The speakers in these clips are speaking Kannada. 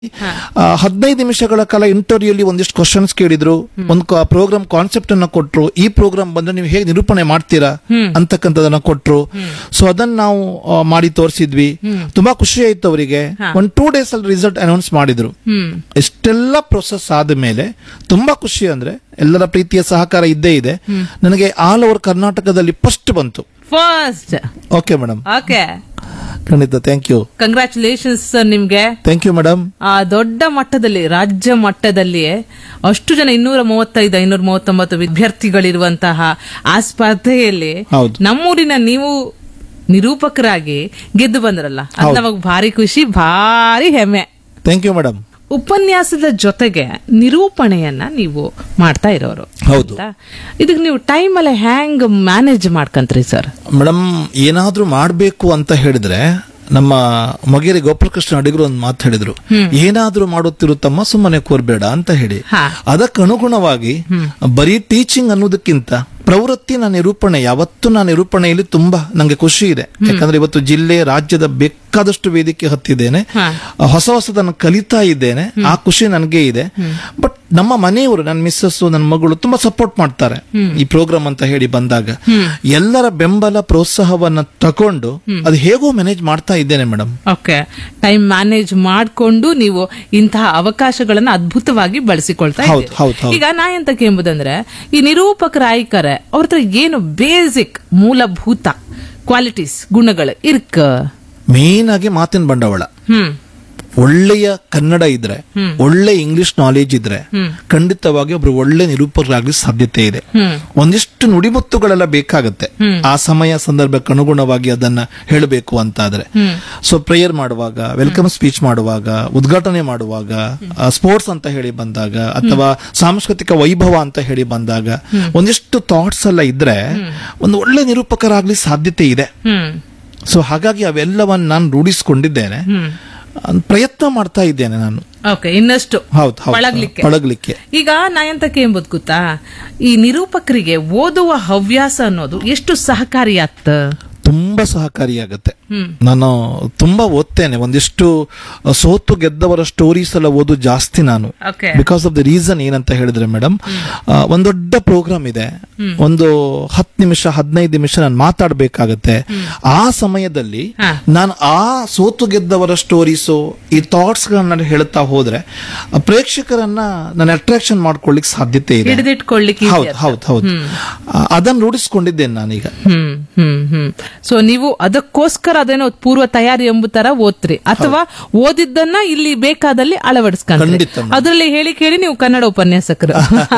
ಆ, ಹದಿನೈದು ನಿಮಿಷಗಳ ಕಾಲ ಇಂಟರ್ವ್ಯೂಲಿ ಒಂದಿಷ್ಟು ಕ್ವಶನ್ಸ್ ಕೇಳಿದ್ರು ಒಂದು ಪ್ರೋಗ್ರಾಮ್ ಕಾನ್ಸೆಪ್ಟ್ ಅನ್ನ ಕೊಟ್ರು ಈ ಪ್ರೋಗ್ರಾಮ್ ಬಂದ್ರೆ ನೀವು ಹೇಗೆ ನಿರೂಪಣೆ ಮಾಡ್ತೀರಾ ಅಂತಕ್ಕಂಥದನ್ನ ಕೊಟ್ರು ಸೊ ಅದನ್ನ ನಾವು ಆ, ಮಾಡಿ ತೋರಿಸಿದ್ವಿ ತುಂಬಾ ಖುಷಿ ಆಯ್ತು ಅವರಿಗೆ ಒಂದ್ ಟೂ ಡೇಸ್ ಅಲ್ಲಿ ರಿಸಲ್ಟ್ ಅನೌನ್ಸ್ ಮಾಡಿದ್ರು ಹ್ಮ್ ಇಷ್ಟೆಲ್ಲ ಪ್ರೊಸೆಸ್ ಆದ ಮೇಲೆ ತುಂಬಾ ಖುಷಿ ಅಂದ್ರೆ ಎಲ್ಲರ ಪ್ರೀತಿಯ ಸಹಕಾರ ಇದ್ದೇ ಇದೆ ನನಗೆ ಆಲ್ ಓವರ್ ಕರ್ನಾಟಕದಲ್ಲಿ ಫಸ್ಟ್ ಬಂತು ಫಸ್ಟ್ ಓಕೆ ಮೇಡಮ್ ಓಕೆ ಖಂಡಿತ ಥ್ಯಾಂಕ್ ಯು ಕಂಗ್ರಾಚುಲೇಷನ್ಸ್ ನಿಮ್ಗೆ ಥ್ಯಾಂಕ್ ಯು ಮೇಡಮ್ ಆ ದೊಡ್ಡ ಮಟ್ಟದಲ್ಲಿ ರಾಜ್ಯ ಮಟ್ಟದಲ್ಲಿಯೇ ಅಷ್ಟು ಜನ ಇನ್ನೂರ ಮೂವತ್ತೈದು ಐನೂರ ಮೂವತ್ತೊಂಬತ್ತು ವಿದ್ಯಾರ್ಥಿಗಳಿರುವಂತಹ ಆ ಸ್ಪರ್ಧೆಯಲ್ಲಿ ಹೌದು. ನಮ್ಮೂರಿನ ನೀವು ನಿರೂಪಕರಾಗಿ ಗೆದ್ದು ಬಂದ್ರಲ್ಲ ಅದು ನಮಗ್ ಭಾರಿ ಖುಷಿ ಭಾರಿ ಹೆಮ್ಮೆ ಥ್ಯಾಂಕ್ ಯು ಮೇಡಮ್ ಉಪನ್ಯಾಸದ ಜೊತೆಗೆ ನಿರೂಪಣೆಯನ್ನ ನೀವು ಮಾಡ್ತಾ ಇರೋರು ಹೌದು ಆಯ್ತಾ? ಇದಕ್ಕೆ ನೀವು ಟೈಮ್ ಅಲ್ಲಿ ಹ್ಯಾಂಗ್ ಮ್ಯಾನೇಜ್ ಮಾಡ್ಕಂತ್ರಿ ಸರ್ ಮೇಡಮ್ ಏನಾದ್ರೂ ಮಾಡಬೇಕು ಅಂತ ಹೇಳಿದ್ರೆ ನಮ್ಮ ಮಗೇರಿ ಗೋಪಾಲಕೃಷ್ಣ ಅಡಿಗರು ಒಂದು ಮಾತು ಹೇಳಿದ್ರು ಏನಾದ್ರೂ ಮಾಡುತ್ತಿರುತ್ತಮ್ಮ ಸುಮ್ಮನೆ ಕೂರ್ಬೇಡ ಅಂತ ಹೇಳಿ ಹಾ. ಅದಕ್ಕೆ ಅನುಗುಣವಾಗಿ ಬರೀ ಟೀಚಿಂಗ್ ಅನ್ನೋದಕ್ಕಿಂತ ಪ್ರವೃತ್ತಿ ನಾನು ನಿರೂಪಣೆ ಯಾವತ್ತೂ ನಾನು ನಿರೂಪಣೆಯಲ್ಲಿ ತುಂಬಾ ನಂಗೆ ಖುಷಿ ಇದೆ ಯಾಕಂದ್ರೆ ಇವತ್ತು ಜಿಲ್ಲೆ ರಾಜ್ಯದ ಬೇಕಾದಷ್ಟು ವೇದಿಕೆ ಹತ್ತಿದ್ದೇನೆ ಹಾ. ಹೊಸ ಹೊಸದನ್ನು ಕಲಿತಾ ಇದ್ದೇನೆ ಆ ಖುಷಿ ನನಗೆ ಇದೆ ಬಟ್ ನಮ್ಮ ಮನೆಯವರು ನನ್ನ ಮಿಸ್ಸಸ್ ನನ್ನ ಮಗಳು ತುಂಬಾ ಸಪೋರ್ಟ್ ಮಾಡ್ತಾರೆ ಈ ಪ್ರೋಗ್ರಾಮ್ ಅಂತ ಹೇಳಿ ಬಂದಾಗ ಎಲ್ಲರ ಬೆಂಬಲ ಪ್ರೋತ್ಸಾಹವನ್ನ ತಕೊಂಡು ಅದು ಹೇಗೋ ಮ್ಯಾನೇಜ್ ಮಾಡ್ತಾ ಇದ್ದೇನೆ ಮೇಡಮ್ ಓಕೆ ಟೈಮ್ ಮ್ಯಾನೇಜ್ ಮಾಡಿಕೊಂಡು ನೀವು ಇಂತಹ ಅವಕಾಶಗಳನ್ನ ಅದ್ಭುತವಾಗಿ ಬಳಸಿಕೊಳ್ತಾ ಹೌದು, ಇದ್ದೀರಿ. ಹೌದು, ಹೌದು. ಈಗ ನಾ ಎಂತ ಕೇಂಬುದಂದ್ರೆ ಈ ನಿರೂಪಕರ ಆಯ್ಕರೆ ಅವ್ರ ಹತ್ರ ಏನು ಬೇಸಿಕ್ ಮೂಲಭೂತ ಕ್ವಾಲಿಟೀಸ್ ಗುಣಗಳು ಇರ್ಕ ಮೇನ್ ಆಗಿ ಮಾತಿನ ಬಂಡವಾಳ ಹ್ಮ್ ಒಳ್ಳೆಯ ಕನ್ನಡ ಇದ್ರೆ ಒಳ್ಳೆ ಇಂಗ್ಲಿಷ್ ನಾಲೆಜ್ ಇದ್ರೆ ಖಂಡಿತವಾಗಿ ಒಬ್ರು ಒಳ್ಳೆ ನಿರೂಪಕರಾಗ್ಲಿ ಸಾಧ್ಯತೆ ಇದೆ ಹ್ಮ್ ಒಂದಿಷ್ಟು ನುಡಿಮುತ್ತುಗಳೆಲ್ಲ ಬೇಕಾಗತ್ತೆ ಆ ಸಮಯ ಸಂದರ್ಭಕ್ಕೆ ಅನುಗುಣವಾಗಿ ಅದನ್ನ ಹೇಳಬೇಕು ಅಂತಾದ್ರೆ ಸೊ ಪ್ರೇಯರ್ ಮಾಡುವಾಗ ವೆಲ್ಕಮ್ ಸ್ಪೀಚ್ ಮಾಡುವಾಗ ಉದ್ಘಾಟನೆ ಮಾಡುವಾಗ ಸ್ಪೋರ್ಟ್ಸ್ ಅಂತ ಹೇಳಿ ಬಂದಾಗ ಅಥವಾ ಸಾಂಸ್ಕೃತಿಕ ವೈಭವ ಅಂತ ಹೇಳಿ ಬಂದಾಗ ಒಂದಿಷ್ಟು ಥಾಟ್ಸ್ ಎಲ್ಲ ಇದ್ರೆ ಒಂದು ಒಳ್ಳೆ ನಿರೂಪಕರಾಗ್ಲಿ ಸಾಧ್ಯತೆ ಇದೆ ಹ್ಮ್ ಸೊ ಹಾಗಾಗಿ ಅವೆಲ್ಲವನ್ನ ನಾನು ರೂಢಿಸಿಕೊಂಡಿದ್ದೇನೆ ಅಹ್, ಪ್ರಯತ್ನ ಮಾಡ್ತಾ ಇದ್ದೇನೆ ನಾನು ಓಕೆ ಇನ್ನಷ್ಟು ಹೌದು ಹೌದು ಪಳಗ್ಲಿಕ್ಕೆ ಪಳಗ್ಲಿಕ್ಕೆ ಈಗ ನಾ ಎಂತ ಕೇಂಬುದ್ ಗೊತ್ತಾ ಈ ನಿರೂಪಕರಿಗೆ ಓದುವ ಹವ್ಯಾಸ ಅನ್ನೋದು ಎಷ್ಟು ಸಹಕಾರಿಯಾಗ್ತ ತುಂಬಾ ಸಹಕಾರಿಯಾಗತ್ತೆ ಹ್ಮ್. ನಾನು ತುಂಬಾ ಓದ್ತೇನೆ ಒಂದಿಷ್ಟು ಅಹ್, ಸೋತು ಗೆದ್ದವರ ಸ್ಟೋರೀಸ್ ಎಲ್ಲ ಓದು ಜಾಸ್ತಿ ನಾನು okay because of the reason ಏನಂತ ಹೇಳಿದ್ರೆ ಮೇಡಮ್ ಒಂದ್ ದೊಡ್ಡ ಪ್ರೋಗ್ರಾಮ್ ಇದೆ ಒಂದು ಹತ್ತು ನಿಮಿಷ ಹದಿನೈದು ನಿಮಿಷ ನಾನು ಮಾತಾಡ್ಬೇಕಾಗತ್ತೆ ಆ ಸಮಯದಲ್ಲಿ ಹಾ. ನಾನು ಆ ಸೋತು ಗೆದ್ದವರ ಸ್ಟೋರೀಸು ಈ ಥಾಟ್ಸ್ ಗಳನ್ನ ಹೇಳ್ತಾ ಹೋದ್ರೆ ಆ ಪ್ರೇಕ್ಷಕರನ್ನ ನಾನು ಅಟ್ರಾಕ್ಷನ್ ಮಾಡ್ಕೊಳ್ಳಿಕ್ ಸಾಧ್ಯತೆ ಇದೆ ಹಿಡಿದಿಟ್ಕೊಳ್ಳಿಕ್ಕೆ easy ಹೌದು ಆಗ್ತದೆ. ಹೌದು ಹೌದು ಆ, ಅದನ್ನ ರೂಢಿಸ್ಕೊಂಡಿದ್ದೇನೆ ನಾನೀಗ ಹ್ಮ್ ಹ್ಮ್ ಹ್ಮ್ ಸೊ ನೀವು ಅದಕ್ಕೋಸ್ಕರ ಅದೇನೋ ಪೂರ್ವ ತಯಾರಿ ಎಂಬ ತರ ಓದ್ತ್ರಿ ಅಥವಾ ಓದಿದ್ದನ್ನ ಇಲ್ಲಿ ಬೇಕಾದಲ್ಲಿ ಅಳವಡಿಸ್ಕೊಂಡ್ರಿ ಖಂಡಿತ madam. ಅದರಲ್ಲಿ ಹೇಳಿ ಕೇಳಿ ನೀವು ಕನ್ನಡ ಉಪನ್ಯಾಸಕರು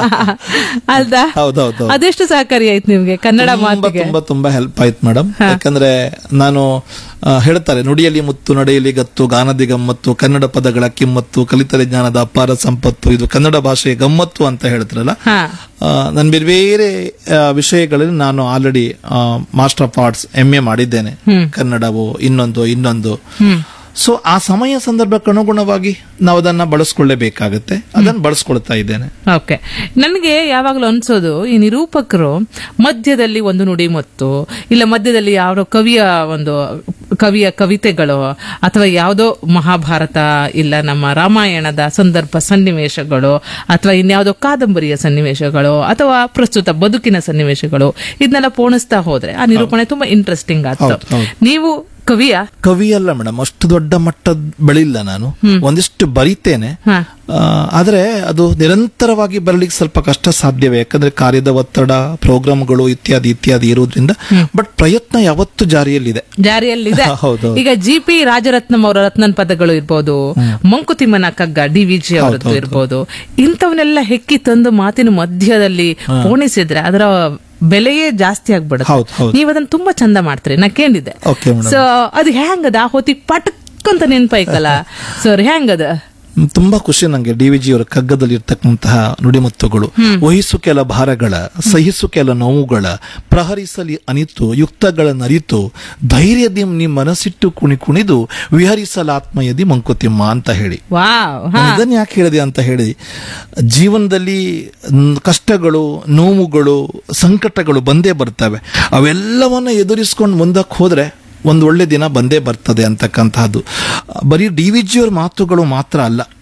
ಅಲ್ದಾ ಹೌದೌದು ಅದೆಷ್ಟು ಸಹಕಾರಿ ಆಯ್ತು ನಿಮ್ಗೆ ಕನ್ನಡ ತುಂಬಾ ಮಾತಿಗೆ ತುಂಬಾ ತುಂಬಾ ಹೆಲ್ಪ್ ಆಯ್ತು ಮೇಡಮ್ ಯಾಕಂದ್ರೆ ನಾನು ಆ, ಹೇಳ್ತಾರೆ ನುಡಿಯಲ್ಲಿ ಮುತ್ತು ನಡೆಯಲ್ಲಿ ಗತ್ತು ಗಾನದಿ ಗಮ್ಮತ್ತು ಕನ್ನಡ ಪದಗಳ ಕಿಮ್ಮತ್ತು ಕಲಿತರೆ ಜ್ಞಾನದ ಅಪಾರ ಸಂಪತ್ತು ಇದು ಕನ್ನಡ ಭಾಷೆಯ ಗಮ್ಮತ್ತು ಅಂತ ಹೇಳ್ತಾರಲ್ಲ ಹಾ ನಾನು ಬೇರೆ ಬೇರೆ ಆ, ವಿಷಯಗಳಲ್ಲಿ ನಾನು already master of arts M A ಮಾಡಿದ್ದೇನೆ ಕನ್ನಡವು ಇನ್ನೊಂದು ಇನ್ನೊಂದು ಸೊ ಆ ಸಮಯ ಸಂದರ್ಭಕ್ಕೆ ಅನುಗುಣವಾಗಿ ನಾವು ಅದನ್ನ ಬಳಸ್ಕೊಳ್ಳೇಬೇಕಾಗತ್ತೆ ಅದನ್ನ ಬಳಸ್ಕೊಳ್ತಾ ಇದ್ದೇನೆ ಓಕೆ ನನಗೆ ಯಾವಾಗಲೂ ಅನ್ಸೋದು ಈ ನಿರೂಪಕರು ಮಧ್ಯದಲ್ಲಿ ಒಂದು ನುಡಿ ಮತ್ತು ಇಲ್ಲ ಮಧ್ಯದಲ್ಲಿ ಯಾವ್ದೋ ಕವಿಯ ಒಂದು ಕವಿಯ ಕವಿತೆಗಳು ಅಥವಾ ಯಾವುದೋ ಮಹಾಭಾರತ ಇಲ್ಲ ನಮ್ಮ ರಾಮಾಯಣದ ಸಂದರ್ಭ ಸನ್ನಿವೇಶಗಳು ಅಥವಾ ಇನ್ಯಾವುದೋ ಕಾದಂಬರಿಯ ಸನ್ನಿವೇಶಗಳು ಅಥವಾ ಪ್ರಸ್ತುತ ಬದುಕಿನ ಸನ್ನಿವೇಶಗಳು ಇದನ್ನೆಲ್ಲ ಪೋಣಿಸ್ತಾ ಹೋದ್ರೆ ಆ ನಿರೂಪಣೆ ತುಂಬಾ ಇಂಟ್ರೆಸ್ಟಿಂಗ್ ಆಗ್ತದೆ ಹೌದು, ಹೌದು. ನೀವು ಕವಿಯ ಕವಿ ಅಲ್ಲ ಮೇಡಮ್ ಅಷ್ಟು ದೊಡ್ಡ ಮಟ್ಟದ ಬೆಳಿಲ್ಲ ನಾನು ಒಂದಿಷ್ಟು ಬರಿತೇನೆ ಹಾ. ಆ, ಆದ್ರೆ ಅದು ನಿರಂತರವಾಗಿ ಬರಲಿಕ್ಕೆ ಸ್ವಲ್ಪ ಕಷ್ಟ ಸಾಧ್ಯವೇ ಯಾಕಂದ್ರೆ ಕಾರ್ಯದ ಒತ್ತಡ ಪ್ರೋಗ್ರಾಮ್ಗಳು ಇತ್ಯಾದಿ ಇತ್ಯಾದಿ ಇರುವುದರಿಂದ ಬಟ್ ಪ್ರಯತ್ನ ಯಾವತ್ತೂ ಜಾರಿಯಲ್ಲಿದೆ ಜಾರಿಯಲ್ಲಿದೆ ಹೌದು. ಈಗ ಜಿ ಪಿ ರಾಜರತ್ನಂ ಅವರ ರತ್ನನ್ ಪದಗಳು ಇರ್ಬೋದು ಮಂಕುತಿಮ್ಮನ ಕಗ್ಗ ಡಿ ವಿ ಜಿ ಅವರದ್ದು ಇರ್ಬೋದು ಇಂಥವನ್ನೆಲ್ಲ ಹೆಕ್ಕಿ ತಂದು ಮಾತಿನ ಮಧ್ಯದಲ್ಲಿ ಪೋಣಿಸಿದ್ರೆ ಅದರ ಬೆಲೆಯೇ ಜಾಸ್ತಿ ಆಗ್ಬಿಡುತ್ತೆ ಹೌದು, ಹೌದು. ನೀವ್ ಅದನ್ನ ತುಂಬಾ ಚಂದ ಮಾಡ್ತೀರಿ ನಾ ಕೇಳಿದೆ Okay, madam. ಸೊ ಅದು ಹೆಂಗದ ಆ ಹೊತ್ತಿಗೆ ಪಟಕ್ ಅಂತ ನೆನ್ಪಾಯ್ಕಲ್ಲ ಸರ್ ಹೆಂಗದ ಹ್ಮ್, ತುಂಬಾ ಖುಷಿ ನಂಗೆ ಡಿ ವಿ ಜಿ ಅವರ ಕಗ್ಗದಲ್ಲಿ ಇರ್ತಕ್ಕಂತಹ ನುಡಿಮುತ್ತುಗಳು ವಹಿಸು ಕೆಲ ಭಾರಗಳ ಸಹಿಸು ಕೆಲ ನೋವುಗಳ ಪ್ರಹರಿಸಲಿ ಅನಿತು ಯುಕ್ತಗಳ ನರಿತು ಧೈರ್ಯದಿ ನಿ ಮನಸ್ಸಿಟ್ಟು ಕುಣಿ ಕುಣಿದು ವಿಹರಿಸಲಾತ್ಮಯದಿ ಮಂಕುತಿಮ್ಮ ಅಂತ ಹೇಳಿ ವಾವ್ ನಾನು ಇದನ್ನ ಯಾಕೆ ಹೇಳಿದೆ ಅಂತ ಹೇಳಿ ಜೀವನದಲ್ಲಿ ನ್- ಕಷ್ಟಗಳು ನೋವುಗಳು ಸಂಕಟಗಳು ಬಂದೇ ಬರ್ತವೆ ಅವೆಲ್ಲವನ್ನ ಎದುರಿಸ್ಕೊಂಡು ಮುಂದಕ್ಕೆ ಹೋದ್ರೆ ಒಂದು ಒಳ್ಳೆ ದಿನ ಬಂದೇ ಬರ್ತದೆ ಅಂತಕ್ಕಂತಹದ್ದು ಬರೀ ಡಿ ವಿ ಜಿಯವ್ರ ಮಾತುಗಳು ಮಾತ್ರ ಅಲ್ಲ